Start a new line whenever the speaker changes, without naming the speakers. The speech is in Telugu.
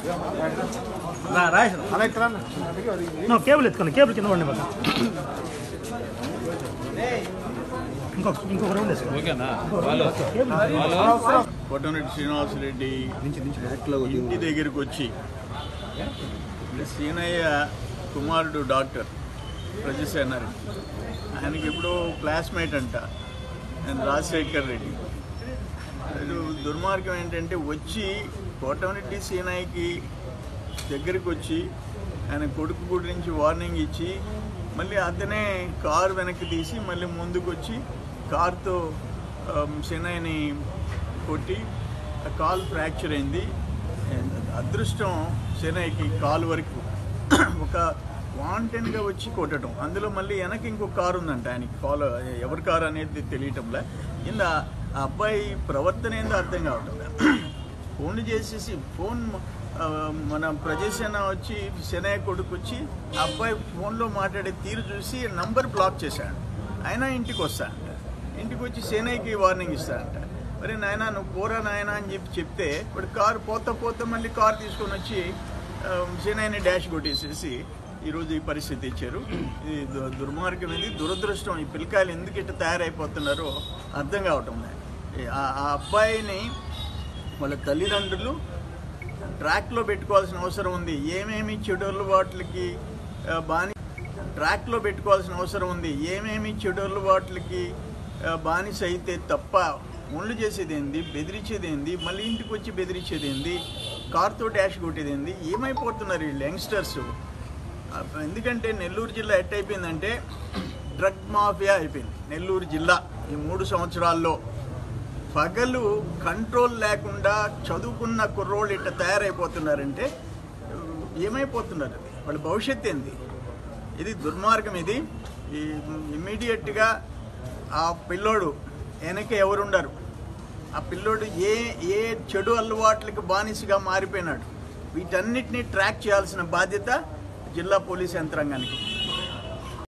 నా కేబుల్ ఎత్తుకోండి కేబుల్ కింద పడండి బాగా ఇంకొక ఇంకొక రౌండ్ వేసుకోండి
ఓకేనా
కోటమిరెడ్డి శ్రీనివాసరెడ్డి ఇంటి దగ్గరికి వచ్చి సీనయ్య కుమారుడు డాక్టర్ ప్రజసేనారెడ్డి ఆయనకి ఎప్పుడో క్లాస్మేట్ అంట ఆయన రాజశేఖర్ రెడ్డి అది దుర్మార్గం ఏంటంటే వచ్చి కోటమిరెడ్డి సీనయ్యకి దగ్గరికి వచ్చి ఆయన కొడుకు గురించి వార్నింగ్ ఇచ్చి మళ్ళీ అతనే కారు వెనక్కి తీసి మళ్ళీ ముందుకు వచ్చి కారుతో సీనయ్యని కొట్టి ఆ కాలు ఫ్రాక్చర్ అయింది అదృష్టం చెన్నైకి కాలు వరకు ఒక వాంటెన్గా వచ్చి కొట్టడం అందులో మళ్ళీ వెనక ఇంకొక కారు ఉందంట ఆయనకి ఫాలో ఎవరి కారు అనేది తెలియటంలే కింద ఆ అబ్బాయి ప్రవర్తన ఏందో అర్థం కావటం ఫోన్ చేసేసి ఫోన్ ఆ, మన ప్రజాసేన వచ్చి శనయ్య కొడుకు వచ్చి ఆ అబ్బాయి ఫోన్లో మాట్లాడే తీరు చూసి నంబర్ బ్లాక్ చేశాడు అయినా ఇంటికి వస్తాడంట ఇంటికి వచ్చి సేనయ్యకి వార్నింగ్ ఇస్తాడంట మరి నాయన నువ్వు పోరా నాయన అని చెప్పి చెప్తే ఇప్పుడు కారు పోతా పోతా మళ్ళీ కారు తీసుకొని వచ్చి ఆ, సేనయ్యని డాష్ కొట్టేసేసి ఈరోజు ఈ పరిస్థితి ఇచ్చారు ఇది దు- దుర్మార్గం ఇది దురదృష్టం ఈ పిల్లకాయలు ఎందుకు ఇట్లా తయారైపోతున్నారో అర్థం కావటం లేదు. ఈ- ఆ ఆ అబ్బాయిని వాళ్ళ తల్లిదండ్రులు ట్రాక్లో పెట్టుకోవాల్సిన అవసరం ఉంది ఏమేమి చెడు అలవాట్లకి ఆ, బాని ట్రాక్లో పెట్టుకోవాల్సిన అవసరం ఉంది ఏమేమి చెడు అలవాట్లకి ఆ, బానిస అయితే తప్ప ముళ్ళు చేసేది ఏంది బెదిరించేది ఏంది మళ్ళీ ఇంటికి వచ్చి బెదిరించేది ఏంది కార్తో డాష్ కొట్టేది ఏంది ఏమైపోతున్నారు వీళ్ళు యంగ్స్టర్స్ ఆ, ఎందుకంటే నెల్లూరు జిల్లా ఎట్ అయిపోయిందంటే డ్రగ్ మాఫియా అయిపోయింది నెల్లూరు జిల్లా ఈ మూడు సంవత్సరాల్లో పగలు కంట్రోల్ లేకుండా చదువుకున్న కుర్రోళ్ళు ఇట్లా తయారైపోతున్నారంటే ఏమైపోతున్నారు వాళ్ళ భవిష్యత్తు ఏంది ఇది దుర్మార్గం ఇది ఈ ఇమ్మీడియట్గా ఆ పిల్లోడు వెనక ఎవరుండరు ఆ పిల్లోడు ఏ ఏ చెడు అలవాట్లకు బానిసగా మారిపోయినాడు వీటన్నిటిని ట్రాక్ చేయాల్సిన బాధ్యత జిల్లా పోలీస్ యంత్రాంగానికి